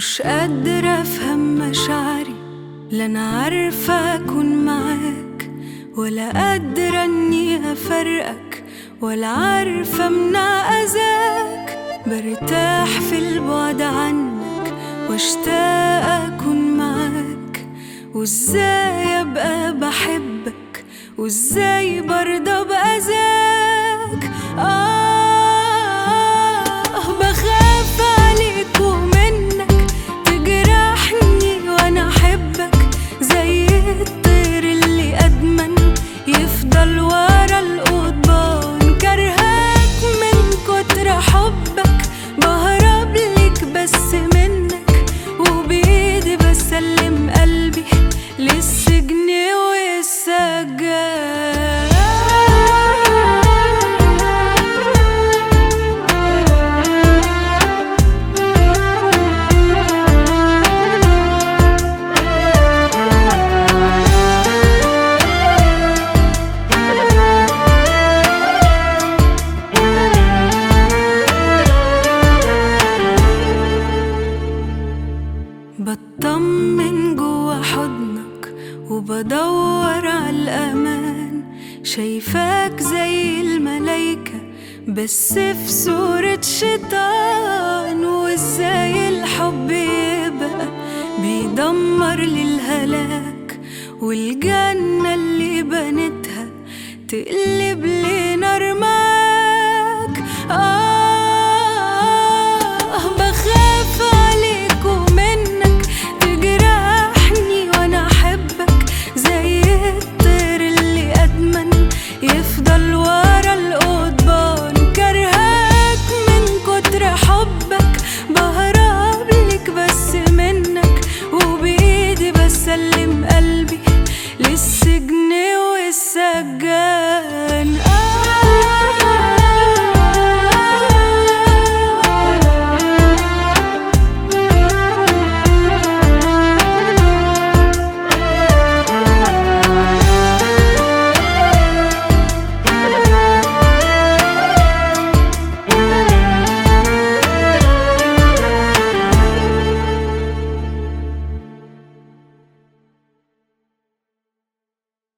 مش قادرة أفهم مشاعري لا أنا عارفة أكون معاك ولا قادرة إني أفرقك ولا عارفة أمنع أذاك برتاح في البعد عنك واشتاق أكون معاك وإزاي أبقى بحبك وإزاي برضى بأذاك آه بخاف عليك ومنك تجرحني وأنا أحبك زي الطير اللي أدمن يفضل ورا القضبان كرهاك من كتر حبك بهرب ليك بس منك وبإيدي بسلم قلبي للسجن والسجان بطمن جوا حضنك وبدور على الأمان شايفاك زي الملايكة بس في صورة شيطان وازاي الحب يبقى بيدمر للهلاك والجنة اللي بنتها تقلب لي نار معاك آه